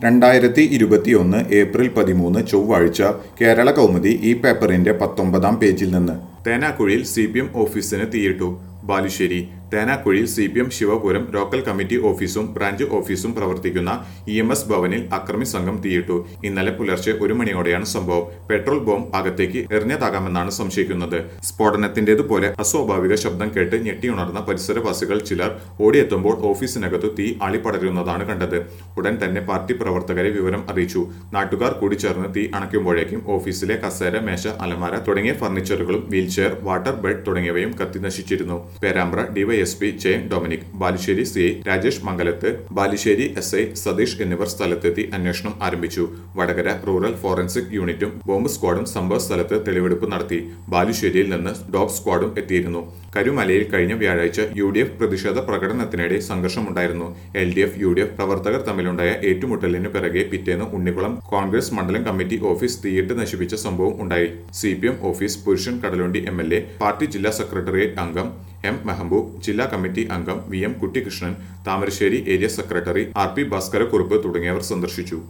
രണ്ടായിരത്തി ഇരുപത്തിയൊന്ന് ഏപ്രിൽ പതിമൂന്ന് ചൊവ്വാഴ്ച കേരള കൗമുദി ഈ പേപ്പറിന്റെ പത്തൊമ്പതാം പേജിൽ നിന്ന് തേനാക്കുഴിയിൽ സി പി എം ഓഫീസിന് തീയിട്ടു ബാലുശ്ശേരി തേനാക്കുഴിയിൽ C P M Sivapuram local committee ഓഫീസും ബ്രാഞ്ച് ഓഫീസും പ്രവർത്തിക്കുന്ന ഇ എം എസ് ഭവനിൽ അക്രമി സംഘം തീയിട്ടു ഇന്നലെ പുലർച്ചെ ഒരു മണിയോടെയാണ് സംഭവം പെട്രോൾ ബോംബ് അകത്തേക്ക് എറിഞ്ഞതാകാമെന്നാണ് സംശയിക്കുന്നത് സ്ഫോടനത്തിന്റേതുപോലെ അസ്വാഭാവിക ശബ്ദം കേട്ട് ഞെട്ടിയുണർന്ന പരിസരവാസികൾ ചിലർ ഓടിയെത്തുമ്പോൾ ഓഫീസിനകത്തു തീ ആളിപ്പടരുന്നതാണ് കണ്ടത് ഉടൻ തന്നെ പാർട്ടി പ്രവർത്തകരെ വിവരം അറിയിച്ചു നാട്ടുകാർ കൂടി ചേർന്ന് തീ അണയ്ക്കുമ്പോഴേക്കും ഓഫീസിലെ കസേര മേശ അലമാര തുടങ്ങിയ ഫർണിച്ചറുകളും വീൽചെയർ വാട്ടർ ബെഡ് തുടങ്ങിയവയും കത്തിനശിച്ചിരുന്നു Perambra DYSP J Dominic Balussery C I Rajesh Mangalath Balussery S I Satheesh എന്നിവർ സ്ഥലത്തെത്തി അന്വേഷണം ആരംഭിച്ചു വടകര റൂറൽ ഫോറൻസിക് യൂണിറ്റും ബോംബ് സ്ക്വാഡും സംഭവ സ്ഥലത്ത് തെളിവെടുപ്പ് നടത്തി ബാലുശ്ശേരിയിൽ നിന്ന് ഡോഗ് സ്ക്വാഡും എത്തിയിരുന്നു കരുമലയിൽ കഴിഞ്ഞ വ്യാഴാഴ്ച യു ഡി എഫ് പ്രതിഷേധ പ്രകടനത്തിനിടെ സംഘർഷമുണ്ടായിരുന്നു L D F U D F പ്രവർത്തകർ തമ്മിലുണ്ടായ ഏറ്റുമുട്ടലിന് പിറകെ പിറ്റേന്ന് ഉണ്ണിക്കുളം കോൺഗ്രസ് മണ്ഡലം കമ്മിറ്റി ഓഫീസ് തീയിട്ട് നശിപ്പിച്ച സംഭവം ഉണ്ടായി C P M office Purushan Kadalundi M L A party ജില്ലാ സെക്രട്ടേറിയറ്റ് അംഗം എം മെഹബൂബ് ജില്ലാ കമ്മിറ്റി അംഗം V M Kuttikrishnan Thamarassery area secretary R P ഭാസ്കരക്കുറുപ്പ് തുടങ്ങിയവർ സന്ദർശിച്ചു